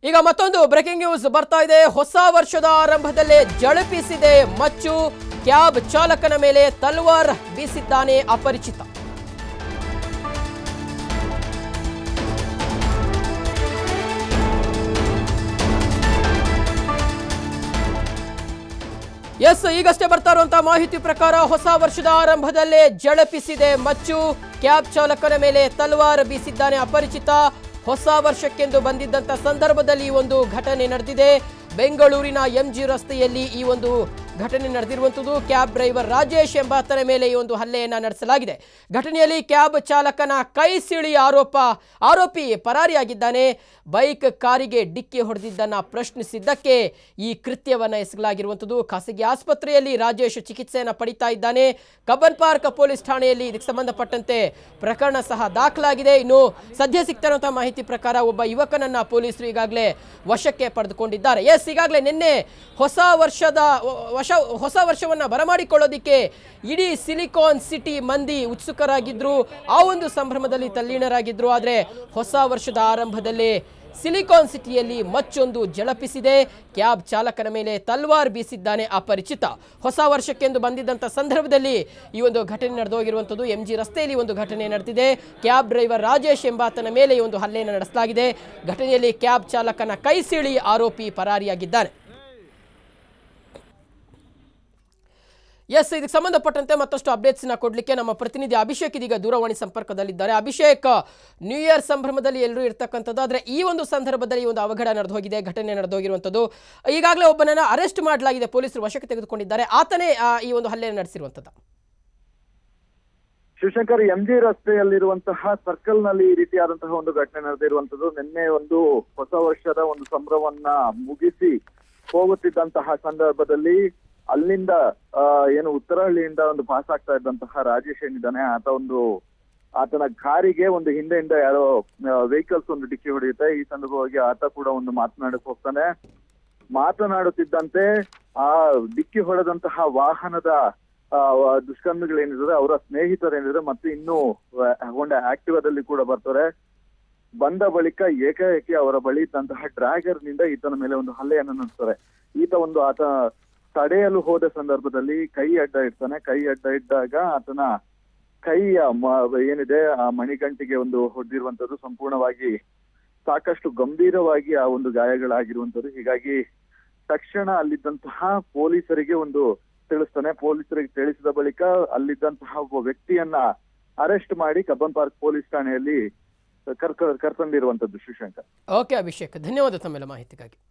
ಈಗ ಮತ್ತೊಂದು breaking news ಬರ್ತಾ ಇದೆ ಹೊಸ ವರ್ಷದ ಆರಂಭದಲ್ಲೇ ಜಳಪಿಸಿದೆ ಮಚ್ಚು ಕ್ಯಾಬ್ ಚಾಲಕನ ಮೇಲೆ ತಲ್ವಾರ್ ಬೀಸಿದ್ದಾನೆ ಅಪರಿಚಿತ ಎಸ್ ಈಗಷ್ಟೇ ಬರ್ತಾ ಇರುವಂತಹ ಮಾಹಿತಿ ಪ್ರಕಾರ ಹೊಸ ವರ್ಷದ ಆರಂಭದಲ್ಲೇ ಜಳಪಿಸಿದೆ ಮಚ್ಚು ಕ್ಯಾಬ್ ಚಾಲಕನ ಮೇಲೆ ತಲ್ವಾರ್ ಬೀಸಿದ್ದಾನೆ ಅಪರಿಚಿತ ಹೊಸ ವರ್ಷಕ್ಕೆಂದು ಬಂದಿದ್ದಂತ ಸಂದರ್ಭದಲ್ಲಿ ಈ ಒಂದು ಘಟನೆ ನಡೆದಿದೆ ಬೆಂಗಳೂರಿನ ಎಂಜಿ ರಸ್ತೆಯಲ್ಲಿ ಈ ಒಂದು ಘಟನೆ ನಡೆದಿರುವಂಥದ್ದು ಕ್ಯಾಬ್ ಡ್ರೈವರ್ ರಾಜೇಶ್ ಎಂಬಾತನ ಮೇಲೆ ಈ ಒಂದು ಹಲ್ಲೆಯನ್ನ ನಡೆಸಲಾಗಿದೆ ಘಟನೆಯಲ್ಲಿ ಕ್ಯಾಬ್ ಚಾಲಕನ ಕೈ ಸಿಳಿ ಆರೋಪ ಆರೋಪಿ ಪರಾರಿಯಾಗಿದ್ದಾನೆ ಬೈಕ್ ಕಾರಿಗೆ ಡಿಕ್ಕಿ ಹೊಡೆದಿದ್ದನ್ನ ಪ್ರಶ್ನಿಸಿದ್ದಕ್ಕೆ ಈ ಕೃತ್ಯವನ್ನ ಎಸಗಲಾಗಿರುವಂಥದ್ದು ಖಾಸಗಿ ಆಸ್ಪತ್ರೆಯಲ್ಲಿ ರಾಜೇಶ್ ಚಿಕಿತ್ಸೆಯನ್ನು ಪಡಿತಾ ಇದ್ದಾನೆ ಕಬ್ಬನ್ ಪಾರ್ಕ್ ಪೊಲೀಸ್ ಠಾಣೆಯಲ್ಲಿ ಇದಕ್ಕೆ ಸಂಬಂಧಪಟ್ಟಂತೆ ಪ್ರಕರಣ ಸಹ ದಾಖಲಾಗಿದೆ ಇನ್ನು ಸದ್ಯ ಸಿಗ್ತಿರುವಂತಹ ಮಾಹಿತಿ ಪ್ರಕಾರ ಒಬ್ಬ ಯುವಕನನ್ನ ಪೊಲೀಸರು ಈಗಾಗಲೇ ವಶಕ್ಕೆ ಪಡೆದುಕೊಂಡಿದ್ದಾರೆ ಎಸ್ ಈಗಾಗಲೇ ನಿನ್ನೆ ಹೊಸ ವರ್ಷದ ವಶ ಹೊಸ ವರ್ಷವನ್ನ ಬರಮಾಡಿಕೊಳ್ಳೋದಿಕ್ಕೆ ಇಡೀ ಸಿಲಿಕಾನ್ ಸಿಟಿ ಮಂದಿ ಉತ್ಸುಕರಾಗಿದ್ರು ಆ ಒಂದು ಸಂಭ್ರಮದಲ್ಲಿ ತಲ್ಲೀನರಾಗಿದ್ರು ಆದರೆ ಹೊಸ ವರ್ಷದ ಆರಂಭದಲ್ಲಿ ಸಿಲಿಕಾನ್ ಸಿಟಿಯಲ್ಲಿ ಮಚ್ಚೊಂದು ಜಳಪಿಸಿದೆ ಕ್ಯಾಬ್ ಚಾಲಕನ ಮೇಲೆ ತಲ್ವಾರ್ ಬೀಸಿದ್ದಾನೆ ಅಪರಿಚಿತ ಹೊಸ ವರ್ಷಕ್ಕೆಂದು ಬಂದಿದ್ದಂಥ ಸಂದರ್ಭದಲ್ಲಿ ಈ ಒಂದು ಘಟನೆ ನಡೆದೋಗಿರುವಂಥದ್ದು ಎಂ ಜಿ ರಸ್ತೆಯಲ್ಲಿ ಒಂದು ಘಟನೆ ನಡೆದಿದೆ ಕ್ಯಾಬ್ ಡ್ರೈವರ್ ರಾಜೇಶ್ ಎಂಬಾತನ ಮೇಲೆ ಈ ಒಂದು ಹಲ್ಲೆಯನ್ನು ನಡೆಸಲಾಗಿದೆ ಘಟನೆಯಲ್ಲಿ ಕ್ಯಾಬ್ ಚಾಲಕನ ಕೈ ಸೀಳಿ ಆರೋಪಿ ಪರಾರಿಯಾಗಿದ್ದಾನೆ ಎಸ್ ಇದಕ್ಕೆ ಸಂಬಂಧಪಟ್ಟಂತೆ ಮತ್ತಷ್ಟು ಅಪ್ಡೇಟ್ಸ್ನ ಕೊಡಲಿಕ್ಕೆ ನಮ್ಮ ಪ್ರತಿನಿಧಿ ಅಭಿಷೇಕ್ ಇದೀಗ ದೂರವಾಣಿ ಸಂಪರ್ಕದಲ್ಲಿದ್ದಾರೆ ಅಭಿಷೇಕ್ ನ್ಯೂ ಇಯರ್ ಸಂಭ್ರಮದಲ್ಲಿ ಎಲ್ಲರೂ ಇರ್ತಕ್ಕಂಥದ್ದು ಆದರೆ ಈ ಒಂದು ಸಂದರ್ಭದಲ್ಲಿ ಈ ಒಂದು ಅವಘಡ ನಡೆದು ಹೋಗಿದೆ ಘಟನೆ ನಡೆದು ಹೋಗಿರುವಂಥದ್ದು ಈಗಾಗಲೇ ಒಬ್ಬನನ್ನ ಅರೆಸ್ಟ್ ಮಾಡಲಾಗಿದೆ ಪೊಲೀಸರು ವಶಕ್ಕೆ ತೆಗೆದುಕೊಂಡಿದ್ದಾರೆ ಆತನೇ ಆ, ಈ ಒಂದು ಹಲ್ಲೆ ನಡೆಸಿರುವಂಥದ್ದು ಶಿವಶಂಕರ್ ಎಂ ಜಿ ರಸ್ತೆಯಲ್ಲಿರುವಂತಹ ಸರ್ಕಲ್ ನಲ್ಲಿ ಈ ರೀತಿಯಾದಂತಹ ಒಂದು ಘಟನೆ ನಡೆದಿರುವಂತದ್ದು ನಿನ್ನೆ ಒಂದು ಹೊಸ ವರ್ಷದ ಒಂದು ಸಂಭ್ರಮವನ್ನ ಮುಗಿಸಿ ಹೋಗುತ್ತಿದ್ದಂತಹ ಸಂದರ್ಭದಲ್ಲಿ ಅಲ್ಲಿಂದ ಆ, ಏನು ಉತ್ತರಹಳ್ಳಿಯಿಂದ ಒಂದು ಪಾಸ್ ಆಗ್ತಾ ಇದ್ದಂತಹ ರಾಜೇಶ್ ಏನಿದ್ದಾನೆ ಆತ ಒಂದು ಆತನ ಕಾರಿಗೆ ಒಂದು ಹಿಂದೆಯಿಂದ ಯಾರೋ ವೆಹಿಕಲ್ಸ್ ಒಂದು ಡಿಕ್ಕಿ ಹೊಡೆಯುತ್ತೆ ಈ ಸಂದರ್ಭವಾಗಿ ಆತ ಕೂಡ ಒಂದು ಮಾತನಾಡಕ್ ಹೋಗ್ತಾನೆ ಮಾತನಾಡುತ್ತಿದ್ದಂತೆ ಆ ಡಿಕ್ಕಿ ಹೊಡೆದಂತಹ ವಾಹನದ ಆ, ವ- ದುಷ್ಕರ್ಮಿಗಳೇನಿದ್ದಾರೆ ಅವರ ಸ್ನೇಹಿತರೇನಿದ್ದಾರೆ ಮತ್ತು ಇನ್ನು ಹೊಂಡ ಆಕ್ಟಿವಾದಲ್ಲಿ ಕೂಡ ಬರ್ತಾರೆ ಬಂದ ಬಳಿಕ ಏಕಾಏಕಿ ಅವರ ಬಳಿ ಇದ್ದಂತಹ ಡ್ರ್ಯಾಗರ್ ನಿಂದ ಈತನ ಮೇಲೆ ಒಂದು ಹಲ್ಲೆಯನ್ನು ನಡೆಸ್ತಾರೆ ಈತ ಒಂದು ಆತ ತಡೆಯಲು ಹೋದ ಸಂದರ್ಭದಲ್ಲಿ ಕೈ ಅಡ್ಡ ಇಡ್ತಾನೆ ಕೈ ಅಡ್ಡ ಇದ್ದಾಗ ಆತನ ಕೈಯ ಮ- ಏನಿದೆ ಆ ಮಣಿಗಂಟಿಗೆ ಒಂದು ಹೊಡೆದಿರುವಂತದ್ದು ಸಂಪೂರ್ಣವಾಗಿ ಸಾಕಷ್ಟು ಗಂಭೀರವಾಗಿ ಆ ಒಂದು ಗಾಯಗಳಾಗಿರುವಂತದ್ದು ಹೀಗಾಗಿ ತಕ್ಷಣ ಅಲ್ಲಿದ್ದಂತಹ ಪೊಲೀಸರಿಗೆ ಒಂದು ತಿಳಿಸ್ತಾನೆ ಪೊಲೀಸರಿಗೆ ತಿಳಿಸಿದ ಬಳಿಕ ಅಲ್ಲಿದ್ದಂತಹ ಒಬ್ಬ ವ್ಯಕ್ತಿಯನ್ನ ಅರೆಸ್ಟ್ ಮಾಡಿ ಕಬ್ಬನ್ ಪಾರ್ಕ್ ಪೊಲೀಸ್ ಠಾಣೆಯಲ್ಲಿ ಕರ್ಕ ಕರ್ಕೊಂಡಿರುವಂತದ್ದು ಶಿವಶಂಕರ್ ಓಕೆ ಅಭಿಷೇಕ್ ಧನ್ಯವಾದ ತಮ್ಮೆಲ್ಲ ಮಾಹಿತಿಗಾಗಿ